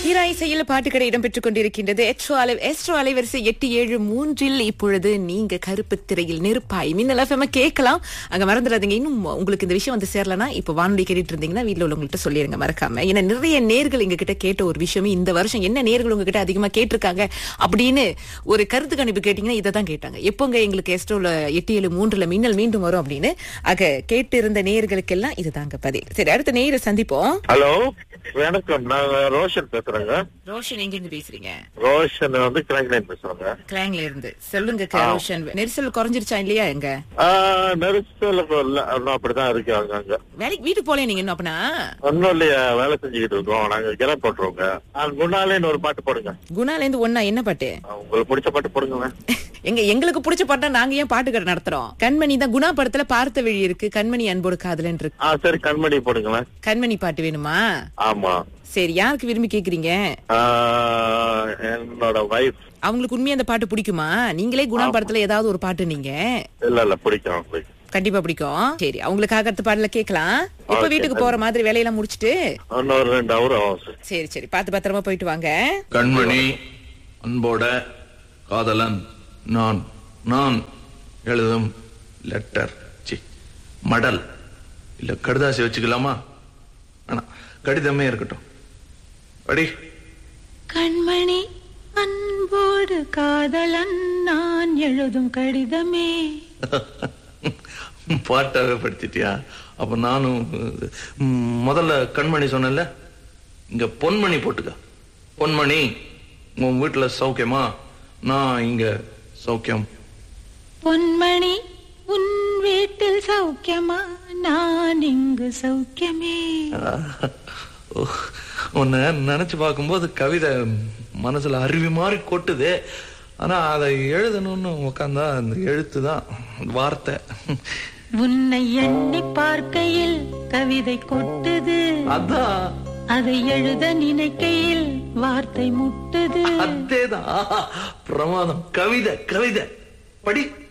தீராய் செயல் பாட்டுக்கடை இடம்பெற்றுக் கொண்டிருக்கின்றது எஸ்ட்ரோ அலை எஸ்ட்ரோ அலைவரிசை எட்டு ஏழு மூன்றில் இப்பொழுது நீங்க கருப்பு திரையில் நெருப்பாய் மின்னல் எஃப்எம் கேட்கலாம் அங்க மறந்துடாதீங்க இன்னும் உங்களுக்கு இந்த விஷயம் வந்து சேரலனா இப்ப வானொலி கேட்டுட்டு இருந்தீங்கன்னா வீட்ல உள்ளவங்கள்ட்ட சொல்லிருங்க மறக்காம ஏன்னா நிறைய நேர்கள் எங்க கிட்ட கேட்ட ஒரு விஷயமே இந்த வருஷம் என்ன நேர்கள் உங்ககிட்ட அதிகமா கேட்டிருக்காங்க அப்படின்னு ஒரு கருத்து கணிப்பு கேட்டீங்கன்னா இதை தான் கேட்டாங்க எப்போங்க எங்களுக்கு எஸ்ட்ரோல எட்டு ஏழு மூன்றுல மின்னல் மீண்டும் வரும் அப்படின்னு ஆக கேட்டு இருந்த நேர்களுக்கெல்லாம் இதுதாங்க பதில் சரி அடுத்த நேரை சந்திப்போம் ஹலோ வணக்கம் நான் ரோஷன் பேசுறேங்க ரோஷன் எங்க இருந்து பேசுறீங்க ரோஷன் வந்து கிளைன் பேசுறேங்க கிளாங்ல இருந்து சொல்லுங்க க- ரோஷன் நெரிசல் குறைஞ்சிருச்சா இல்லையா எங்க ஆஹ், நெரிசல் இல்ல இன்னும் அப்படிதான் இருக்கு அங்க வேலைக்கு வீட்டுக்கு போல நீங்க இன்னும் அப்பனா ஒன்னும் இல்லையா வேலை செஞ்சுக்கிட்டு இருக்கோம் நாங்க கிளை போட்டுருவோங்க குணாலேன்னு ஒரு பாட்டு போடுங்க குணால இருந்து ஒன்னா என்ன பாட்டு ஆஹ், உங்களுக்கு பிடிச்ச பாட்டு போடுங்க எங்க எங்களுக்கு பிடிச்ச பாட்டா நாங்க ஏன் பாட்டு கடை நடத்துறோம் கண்மணி தான் குணா படத்துல பார்த்த வழி இருக்கு கண்மணி அன்போடு காதலன் இருக்கு ஆ சரி கண்மணி போடுங்களேன் கண்மணி பாட்டு வேணுமா ஆமா சரி யாருக்கு விரும்பி கேக்குறீங்க ஆஹ், என்னோட வைஃப் அவங்களுக்கு உண்மையா அந்த பாட்டு பிடிக்குமா நீங்களே குணா படத்துல ஏதாவது ஒரு பாட்டு நீங்க இல்ல இல்ல பிடிக்கும் பிடிக்கும் கண்டிப்பா பிடிக்கும் சரி அவங்களுக்காக அடுத்த பாடல கேட்கலாம் எப்ப Okay. வீட்டுக்கு போற மாதிரி வேலையெல்லாம் முடிச்சிட்டு இன்னும் ஒரு ரெண்டு ஹவர் ஆகும் சார் சரி சரி பார்த்து பத்திரமா போயிட்டு வாங்க கண்மணி அன்போட காதலன் நான் நான் எழுதும் லெட்டர் சி மடல் இல்ல கடுதாசி வச்சுக்கலாமா ஆனா கடிதமே இருக்கட்டும் படி கண்மணி அன்போடு காதலன் நான் எழுதும் கடிதமே பாட்டாவே படிச்சிட்டியா அப்ப நானும் ம், முதல்ல கண்மணி சொன்னேன்ல இங்க பொன்மணி போட்டுக்க பொன்மணி உன் வீட்டுல சௌக்கியமா நான் இங்க சௌக்கியம் பொன்மணி உன் வீட்டில் சௌக்கியமா நான் இங்கு சௌக்கியமே ஓ, உன்னை நினைச்சு பார்க்கும்போது கவிதை மனசுல அருவி மாதிரி கொட்டுது ஆனா அதை எழுதணும்னு உக்காந்தா அந்த எழுத்து தான் வார்த்தை உன்னை எண்ணி பார்க்கையில் கவிதை கொட்டுது அதான் அதை எழுத நினைக்கையில் வார்த்தை முட்டுது அதேதான் ஆஹா, பிரமாதம் கவிதை கவிதை படி